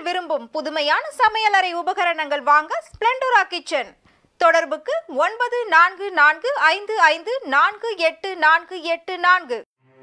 விரும்பும் புதுமையான சமையலறை உபகரணங்கள் வாங்க ஸ்பிளெண்டோரா கிச்சன் தொடர்புக்கு ஒன்பது நான்கு நான்கு ஐந்து ஐந்து நான்கு எட்டு நான்கு எட்டு நான்கு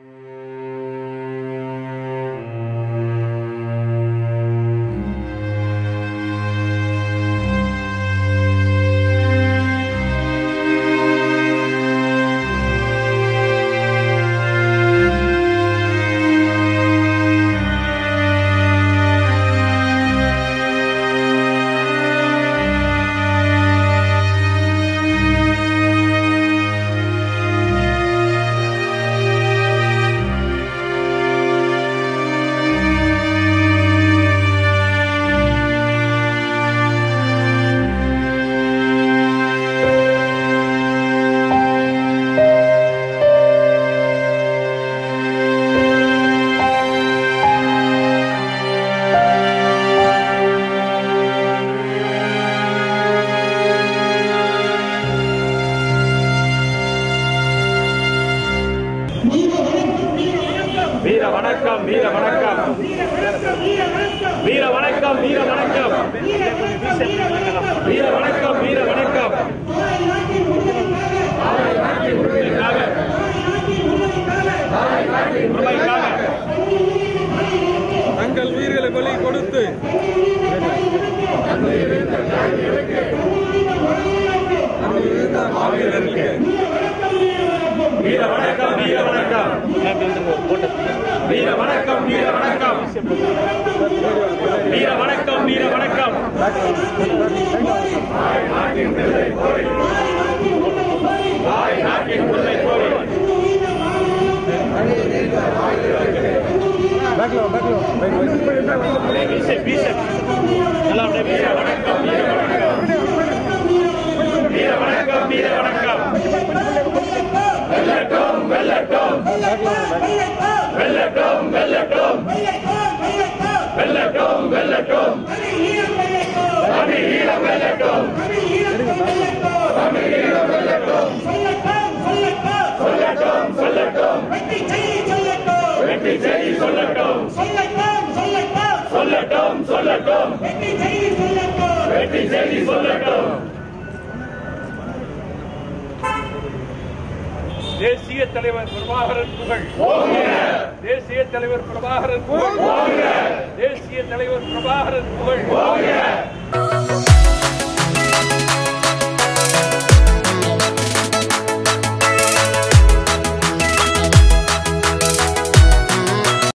வீர வணக்கம் வீர வணக்கம் வீர வணக்கம் வீர வணக்கம் வீர வணக்கம் வீர வணக்கம் உண்மைக்காக தங்கள் உயிர்களை பலி கொடுத்து மாவீரர்களுக்கு வீர வணக்கம் வீர வணக்கம் வீர வணக்கம் வீர வணக்கம் வீர வணக்கம் வீர வணக்கம் தாய் நாட்டின் உரிமை கோரி அப்படியே வீசு, வீசு. நல்லா அப்படியே வீர வணக்கம் வீர வணக்கம் வீர வணக்கம் வீர வணக்கம் வெல்லட்டும் வெல்லட்டும் வெல்லட்டும் வெல்லட்டும் வெல்லட்டும் வெல்லட்டும் தமிழ் ஈழம் வெல்லட்டும் தமிழ் ஈழம் வெல்லட்டும் சொல்லட்டும் சொல்லட்டும் வெற்றி செய்தி சொல்லட்டும் சொல்லட்டும் சொல்லட்டும் வெற்றி செய்தி சொல்லட்டும் தேசிய தலைவர் பிரபாகரன் புகழ் தேசிய தலைவர் பிரபாகரன் புகழ் தேசிய தலைவர் பிரபாகரன் புகழ்